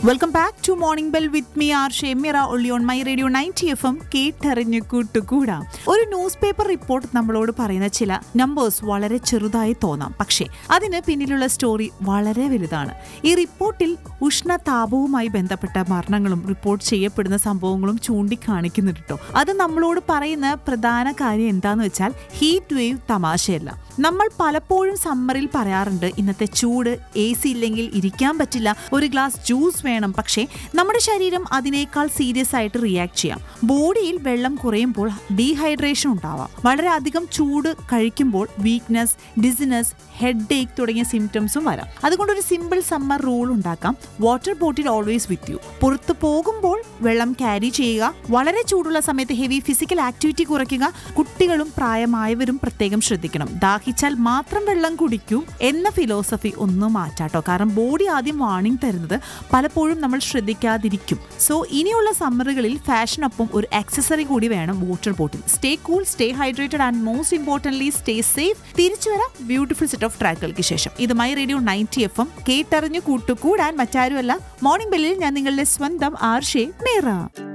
welcome back to morning bell with me R Shemira only on My Radio ninety F M കേട്ടറിഞ്ഞു കൂട്ടുകൂടാം ഒരു news paper report നമ്മളോട് പറയുന്ന ചില നമ്പേഴ്സ് വളരെ ചെറുതായി തോന്നാം പക്ഷേ അതിന് പിന്നിലുള്ള സ്റ്റോറി വളരെ വലുതാണ് ഈ റിപ്പോർട്ടിൽ ഉഷ്ണതാപവുമായി ബന്ധപ്പെട്ട മരണങ്ങളും റിപ്പോർട്ട് ചെയ്യപ്പെടുന്ന സംഭവങ്ങളും ചൂണ്ടിക്കാണിക്കുന്നുണ്ട് കേട്ടോ അത് നമ്മളോട് പറയുന്ന പ്രധാന കാര്യം എന്താന്ന് വെച്ചാൽ ഹീറ്റ് വേവ് തമാശയല്ല നമ്മൾ പലപ്പോഴും സമ്മറിൽ പറയാറുണ്ട് ഇന്നത്തെ ചൂട് എ സി ഇല്ലെങ്കിൽ ഇരിക്കാൻ പറ്റില്ല ഒരു ഗ്ലാസ് ജ്യൂസ് വേണം പക്ഷേ നമ്മുടെ ശരീരം അതിനേക്കാൾ സീരിയസ് ആയിട്ട് റിയാക്ട് ചെയ്യാം ബോഡിയിൽ വെള്ളം കുറയുമ്പോൾ ഡീഹൈഡ്രേഷൻ ഉണ്ടാവാം വളരെ അധികം ചൂട് കഴിക്കുമ്പോൾ വീക്ക്നെസ് ഡിസിനസ് ഹെഡ് ഏക്ക് തുടങ്ങിയ സിംറ്റംസും വരാം അതുകൊണ്ട് ഒരു സിമ്പിൾ സമ്മർ റൂൾ ഉണ്ടാക്കാം water bottle always with you പുറത്ത് പോകുമ്പോൾ വെള്ളം ക്യാരി ചെയ്യുക വളരെ ചൂടുള്ള സമയത്ത് ഹെവി ഫിസിക്കൽ ആക്ടിവിറ്റി കുറയ്ക്കുക കുട്ടികളും പ്രായമായവരും പ്രത്യേകം ശ്രദ്ധിക്കണം ദാഹിച്ചാൽ മാത്രം വെള്ളം കുടിക്കൂ എന്ന ഫിലോസഫി ഒന്ന് മാറ്റാട്ടോ കാരണം ബോഡി ആദ്യം വാണിംഗ് തരുന്നത് പലപ്പോഴും നമ്മൾ ശ്രദ്ധിക്കാതിരിക്കും സോ ഇനിയുള്ള സമ്മറുകളിൽ ഫാഷനൊപ്പം ഒരു ആക്സസറി കൂടി വേണം water bottle stay cool stay hydrated and most importantly stay safe തിരിച്ചു വരാം ബ്യൂട്ടിഫുൾ സെറ്റ് ഓഫ് ട്രാക്കുകൾക്ക് ശേഷം ഇത് My Radio ninety F M കേട്ടറിഞ്ഞു കൂട്ടുകൂടാൻ മറ്റാരുമല്ല മോർണിംഗ് ബെല്ലിൽ ഞാൻ നിങ്ങളുടെ സ്വന്തം ആർഷേ മേറ